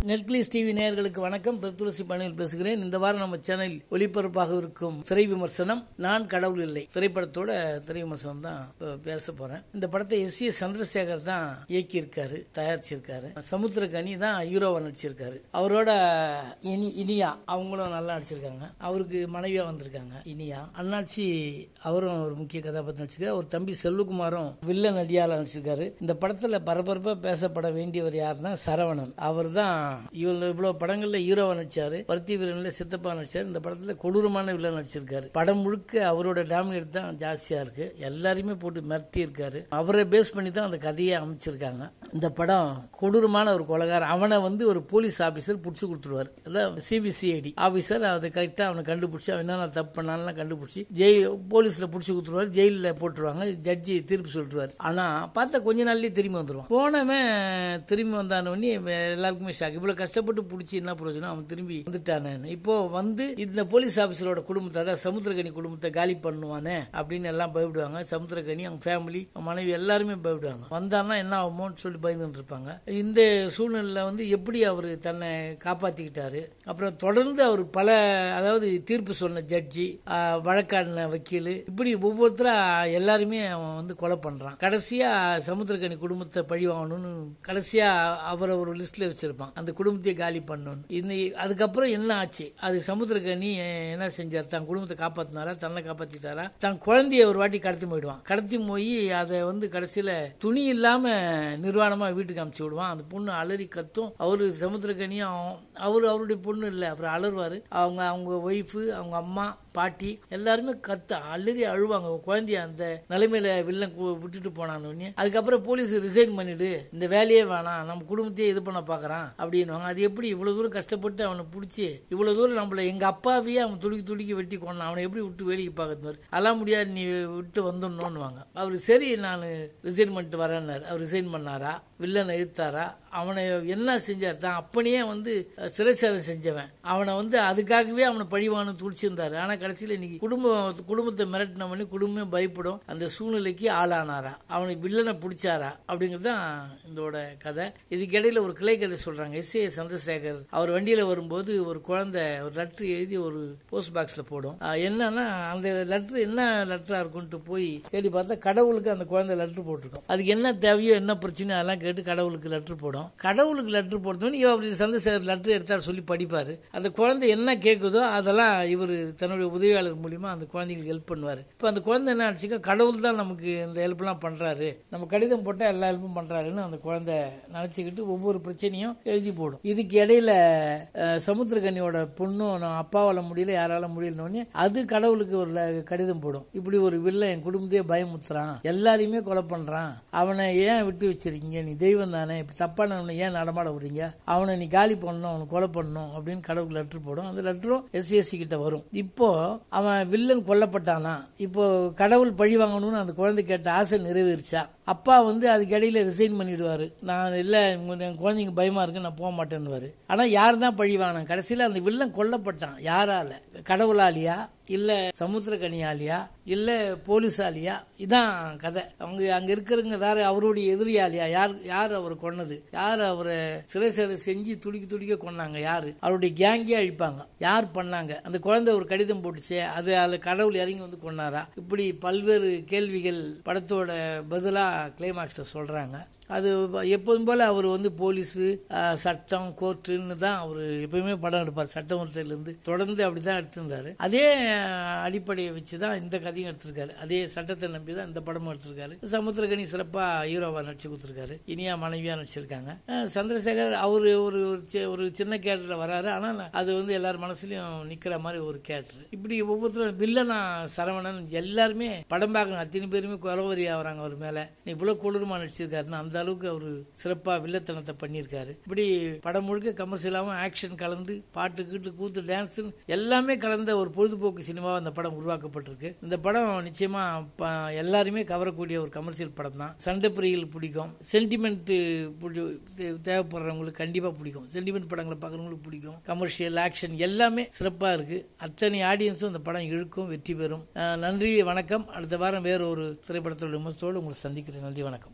நெட்கிளிஸ் TV நேயர்களுக்கு வணக்கம் பெருத்துளசி பணியில் பேசுகிறேன் இந்த வாரம் நம்ம சேனலில் ஒளிபரப்பாக இருக்கும் திரை விமர்சனம் நான் கடவுள் இல்லை திரைப்படத்தோட திரை விமர்சனம் தான் இப்ப பேச போறேன் இந்த படத்தை எஸ் ஏ சந்திரசேகர் தான் இயக்கியிருக்காரு தயாரிச்சிருக்காரு சமுத்திரகனி தான் ஹீரோவா நடிச்சிருக்காரு அவரோட இனி இனியா அவங்களும் நல்லா நடிச்சிருக்காங்க அவருக்கு மனைவியா வந்திருக்காங்க இனியா அண்ணாச்சி அவரும் ஒரு முக்கிய கதாபாத்திரம் நடிச்சிருக்காரு ஒரு தம்பி செல்வகுமாரும் வில்ல நடிகால நடிச்சிருக்காரு இந்த படத்துல பரபரப்பா பேசப்பட வேண்டியவர் யாருன்னா சரவணன் அவர் தான் இவ்வளவு இவ்வளவு படங்கள்ல ஹீரோவா நடிச்சாரு பருத்தி வீரன்ல சித்தப்பா நடிச்சாரு இந்த படத்துல கொடூரமான வில்லன் நடிச்சிருக்காரு படம் முழுக்க அவரோட டாமினேட் தான் ஜாஸ்தியா இருக்கு எல்லாரையுமே போட்டு மிரட்டி இருக்காரு அவரை பேஸ் பண்ணி தான் அந்த கதையை அமைச்சிருக்காங்க இந்த படம் கொடூரமான ஒரு கொலகாரம் அவனை வந்து ஒரு போலீஸ் ஆபீசர் புடிச்சு கொடுத்துருவாரு அதான் சிபிசிஐடி ஆபீசர் அதை கரெக்டா அவனை கண்டுபிடிச்சு அவன் என்னென்ன தப்பு பண்ணாலும் கண்டுபிடிச்சி ஜெயில் போலீஸ்ல புடிச்சு கொடுத்துருவாரு ஜெயில போட்டுருவாங்க ஜட்ஜி தீர்ப்பு சொல்லிட்டுருவாரு ஆனா பார்த்தா கொஞ்ச நாள்லயே திரும்பி வந்துருவான் போனவன் திரும்பி வந்தானே எல்லாருக்குமே ஷாக் இவ்வளவு கஷ்டப்பட்டு பிடிச்சி என்ன பிரயோஜனம் அவன் திரும்பி வந்துட்டானே இப்போ வந்து இந்த போலீஸ் ஆபீசரோட குடும்பத்தை அதாவது சமுத்திரகனி குடும்பத்தை காலி பண்ணுவானே அப்படின்னு எல்லாம் பயப்படுவாங்க சமுத்திரகனி அவங்க ஃபேமிலி மனைவி எல்லாருமே பயப்படுவாங்க வந்தான்னா என்ன ஆகுமோன்னு சொல்லி பயந்துட்டு இருப்பாங்க இந்த சூழ்நிலையில வந்து எப்படி அவர் தன்னை காப்பாத்திக்கிட்டாரு அப்புறம் தொடர்ந்து அவர் பல அதாவது தீர்ப்பு சொன்ன ஜட்ஜி ஆஹ், வழக்காடின வக்கீல் இப்படி ஒவ்வொருத்தரா எல்லாருமே அவன் வந்து கொலை பண்றான் கடைசியா சமுத்திரகனி குடும்பத்தை பழி வாங்கணும்னு கடைசியா அவரை ஒரு லிஸ்ட்ல வச்சிருப்பான் அந்த குடும்பத்தையே காலி பண்ணணும் இந்த அதுக்கப்புறம் என்ன ஆச்சு அது சமுத்திரகனி அஹ், என்ன செஞ்சார் தன் குடும்பத்தை காப்பாத்தினாரா தன்னை காப்பாத்திட்டாரா தன் குழந்தைய ஒரு வாட்டி கடத்தி போயிடுவான் கடத்தி போய் அதை வந்து கடைசியில துணி இல்லாம நிர்வாணமா வீட்டுக்கு அமுச்சு விடுவான் அந்த பொண்ணு அலறி கத்தும் அவரு சமுத்திரகனியும் அவரு அவருடைய பொண்ணு இல்ல அப்புறம் அலறுவாரு அவங்க அவங்க ஒய்ஃபு அவங்க அம்மா பாட்டி எல்லாருமே கத்த அலறி அழுவாங்க உன் குழந்தைய அந்த நிலைமையில வில்லன் கு- விட்டுட்டு போனான்னு அதுக்கப்புறம் போலீஸ் ரிசைன் பண்ணிடு இந்த வேலையே வேணாம் நம்ம குடும்பத்தையே இது பண்ண பாக்குறான் அப்படின்னுவாங்க அது எப்படி இவ்வளவு தூரம் கஷ்டப்பட்டு அவனை பிடிச்சி இவ்வளவு தூரம் நம்மள எங்க அப்பாவையே அவன் துடுக்கி துடுக்கி வெட்டி கொண்டான் அவனை எப்படி விட்டு வேடிக்கை பார்க்கறது மாதிரி அதெல்லாம் முடியாது நீ விட்டு வந்துடணும்னுவாங்க அவரு சரி நான் ரிசைன் பண்ணிட்டு வரேன்னாரு அவர் ரிசைன் பண்ணாரா வில்லனை இழுத்தாரா அவனை என்ன செஞ்சார் தான் அப்பனையே வந்து அஹ், சிறைச்சேதம் செஞ்சவன் அவனை வந்து அதுக்காகவே அவனை பழிவானு துடிச்சிருந்தாரு ஆனா கடைசியில இன்னைக்கு குடும்பம் குடும்பத்தை மிரட்டின பண்ணி குடும்பமே பயப்படும் அந்த சூழ்நிலைக்கு ஆளானாரா அவனை வில்லனை பிடிச்சாரா அப்படிங்கிறது தான் இதோட கதை இதுக்கு இடையில ஒரு கிளை கதை சொல்றாங்க எஸ் ஏ சந்திரசேகர் அவர் வண்டியில வரும்போது ஒரு குழந்தை ஒரு லெட்டர் எழுதி ஒரு போஸ்ட் பாக்ஸ்ல போடும் அஹ், என்னன்னா அந்த லெட்டர் என்ன லெட்டரா இருக்கும்ட்டு போய் தேடி பார்த்தா கடவுளுக்கு அந்த குழந்தை லெட்டர் போட்டிருக்கும் அதுக்கு என்ன தேவையோ என்ன பிரச்சனையோ அதெல்லாம் கேட்டு கடவுளுக்கு லெட்டர் போடும் கடவுளுக்கு லெட்டர் போட்டோன்னு இவர் அப்படி சந்திரசேகர் லெட்டர் எடுத்தார் சொல்லி படிப்பாரு அந்த குழந்தை என்ன கேட்குதோ அதெல்லாம் இவர் தன்னுடைய உதவியாளர் மூலியமா அந்த குழந்தைங்களுக்கு ஹெல்ப் பண்ணுவாரு இப்போ அந்த குழந்தை என்ன நினைச்சுக்க கடவுள் தான் நமக்கு இந்த ஹெல்ப் எல்லாம் பண்றாரு நம்ம கடிதம் போட்டா எல்லா ஹெல்ப்பும் பண்றாருன்னு அந்த குழந்தை நினைச்சுக்கிட்டு ஒவ்வொரு பிரச்சனையும் எழுதி போடும் இதுக்கு இடையில அஹ், சமுத்திரகனியோட பொண்ணும் நான் அப்பாவால முடியல யாரால முடியலன்னு அது கடவுளுக்கு ஒரு ல- கடிதம் போடும் இப்படி ஒரு வில்ல என் குடும்பத்தையே பயமுத்துறான் எல்லாரையுமே கொலை பண்றான் அவனை ஏன் விட்டு வச்சிருக்கீங்க நீ தெய்வம் தானே இப்ப தப்பானவனை ஏன் நடமாட விடுறீங்க அவனை நீ காலி பண்ணணும் அவனை கொலை பண்ணணும் அப்படின்னு கடவுள் லெட்டர் போடும் அந்த லெட்டரும் எஸ்சிஎஸ்சி கிட்ட வரும் இப்போ அவன் வில்லன் கொல்லப்பட்டானா இப்போ கடவுள் பழி வாங்கணும்னு அந்த குழந்தை கேட்ட ஆசை நிறைவேறிச்சா அப்பா வந்து அதுக்கு இடையில ரிசைன் பண்ணிடுவாரு நான் இல்ல உங்க- என் குழந்தைங்க பயமா இருக்கு நான் போக மாட்டேன்னு ஆனா யார் தான் பழி வாங்கினான் கடைசியில அந்த வில்லன் கொல்லப்பட்டான் யாரால கடவுளாலியா இல்ல சமுத்திரக்கனியாலியா இல்ல போலீஸாலியா இதான் கதை அவங்க அங்க இருக்கிறவங்க வேற அவருடைய எதிரியாலியா யார் யார் அவரை கொன்னது யார் அவரை சிறை சேதம் செஞ்சு துடிக்க துடிக்க கொன்னாங்க யாரு அவருடைய கேங்கே அழிப்பாங்க யார் பண்ணாங்க அந்த குழந்தை ஒரு கடிதம் போட்டுச்சே அது அதுல கடவுள் இறங்கி வந்து கொன்னாரா இப்படி பல்வேறு கேள்விகள் படத்தோட பதிலா கிளைமாக்ஸ்ல சொல்றாங்க அது எப்போதும் போல அவர் வந்து போலீஸ் சட்டம் கோர்ட்டுன்னு தான் அவர் எப்பயுமே படம் எடுப்பார் சட்டமன்றத்துல இருந்து தொடர்ந்து அப்படிதான் எடுத்திருந்தாரு அதே அஹ், அடிப்படையை வச்சு தான் இந்த கதையும் எடுத்திருக்காரு அதே சட்டத்தை நம்பி தான் இந்த படமும் எடுத்திருக்காரு சமுத்திரகனி சிறப்பா ஹீரோவா நடிச்சு கொடுத்திருக்காரு இனியா மனைவியா நடிச்சிருக்காங்க அஹ், சந்திரசேகர் அவரு ஒரு ஒரு சி- ஒரு சின்ன கேரக்டர் வராரு ஆனால் அது வந்து எல்லார் மனசுலயும் நிக்கிற மாதிரி ஒரு கேரக்டர் இப்படி ஒவ்வொருத்தரும் வில்லனா சரவணன் எல்லாருமே படம் பார்க்கணும் அத்தனை பேருமே குறவரி ஆகுறாங்க அவர் மேல இவ்வளவு கொடூரமா நடிச்சிருக்காருன்னா அந்த அளவுக்கு அவரு சிறப்பா வில்லத்தனத்தை பண்ணியிருக்காரு இப்படி படம் முழுக்க கமர்ஷியலாவும் ஆக்ஷன் கலந்து பாட்டு கீட்டு கூத்து டான்ஸ் எல்லாமே கலந்த ஒரு பொழுதுபோக்கு சினிமாவா அந்த படம் உருவாக்கப்பட்டிருக்கு இந்த படம் நிச்சயமா ப- எல்லாருமே கவரக்கூடிய ஒரு கமர்ஷியல் படம் தான் சண்டை பிரியில் பிடிக்கும் சென்டிமெண்ட் தேவைப்படுறவங்களுக்கு கண்டிப்பா பிடிக்கும் சென்டிமெண்ட் படங்களை பார்க்குறவங்களுக்கு பிடிக்கும் கமர்ஷியல் ஆக்ஷன் எல்லாமே சிறப்பா இருக்கு அத்தனை ஆடியன்ஸும் இந்த படம் இழுக்கும் வெற்றி பெறும் அஹ் நன்றி வணக்கம் அடுத்த வாரம் வேற ஒரு திரைப்படத்தோட விமர்சனத்தோடு உங்களை சந்திக்கிறேன் நன்றி வணக்கம்